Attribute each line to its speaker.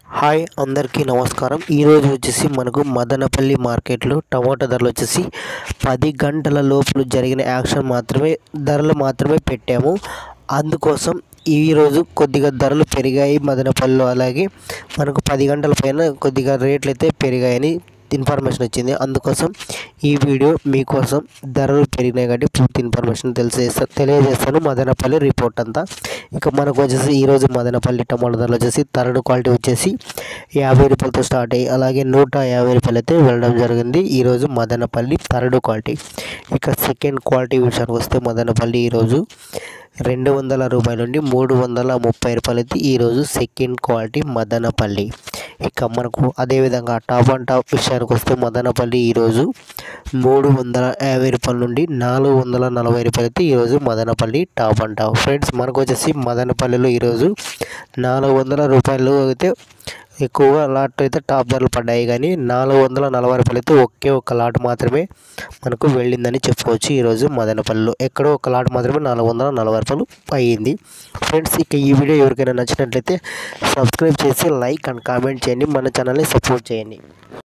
Speaker 1: hi అందరికీ నమస్కారం ఈరోజు వచ్చేసి మనకు మదనపల్లి మార్కెట్లో టమాటా ధరలు వచ్చేసి పది గంటల లోపల జరిగిన యాక్షన్ మాత్రమే ధరలు మాత్రమే పెట్టాము అందుకోసం ఈరోజు కొద్దిగా ధరలు పెరిగాయి మదనపల్లిలో అలాగే మనకు పది గంటల పైన కొద్దిగా రేట్లు అయితే పెరిగాయని ఇన్ఫర్మేషన్ వచ్చింది అందుకోసం ఈ వీడియో మీకోసం ధరలు పెరిగినాయి కాబట్టి పూర్తి ఇన్ఫర్మేషన్ తెలిసేస్తా తెలియజేస్తాను మదనపల్లి రిపోర్ట్ అంతా ఇక మనకు వచ్చేసి ఈరోజు మదనపల్లి టమాటా ధరలు వచ్చేసి థర్డ్ క్వాలిటీ వచ్చేసి యాభై రూపాయలతో స్టార్ట్ అయ్యి అలాగే నూట యాభై రూపాయలు అయితే వెళ్ళడం జరిగింది ఈరోజు మదనపల్లి థర్డ్ క్వాలిటీ ఇక సెకండ్ క్వాలిటీ విషయానికి వస్తే మదనపల్లి ఈరోజు రెండు వందల రూపాయల నుండి మూడు వందల ముప్పై రూపాయలు అయితే ఈరోజు సెకండ్ క్వాలిటీ మదనపల్లి ఇక మనకు అదేవిధంగా టాప్ అండ్ టాప్ విషయానికి వస్తే మదనపల్లి ఈరోజు మూడు వందల యాభై రూపాయల నుండి నాలుగు వందల నలభై రూపాయలు అయితే ఈరోజు Madanapalle top and top friends మనకు వచ్చేసి మదనపల్లిలో ఈరోజు నాలుగు వందల రూపాయలు అయితే ఎక్కువగా లాట్ అయితే టాప్ ధరలు పడ్డాయి కానీ నాలుగు వందల నలభై రూపాయలు అయితే ఒకే ఒక లాట్ మాత్రమే మనకు వెళ్ళిందని చెప్పుకోవచ్చు ఈరోజు మదనపల్లిలో ఎక్కడో ఒక లాట్ మాత్రమే నాలుగు వందల నలభై రూపాయలు అయ్యింది ఫ్రెండ్స్ ఇక ఈ వీడియో ఎవరికైనా నచ్చినట్లయితే సబ్స్క్రైబ్ చేసి లైక్ అండ్ కామెంట్ చేయండి మన ఛానల్ని సపోర్ట్ చేయండి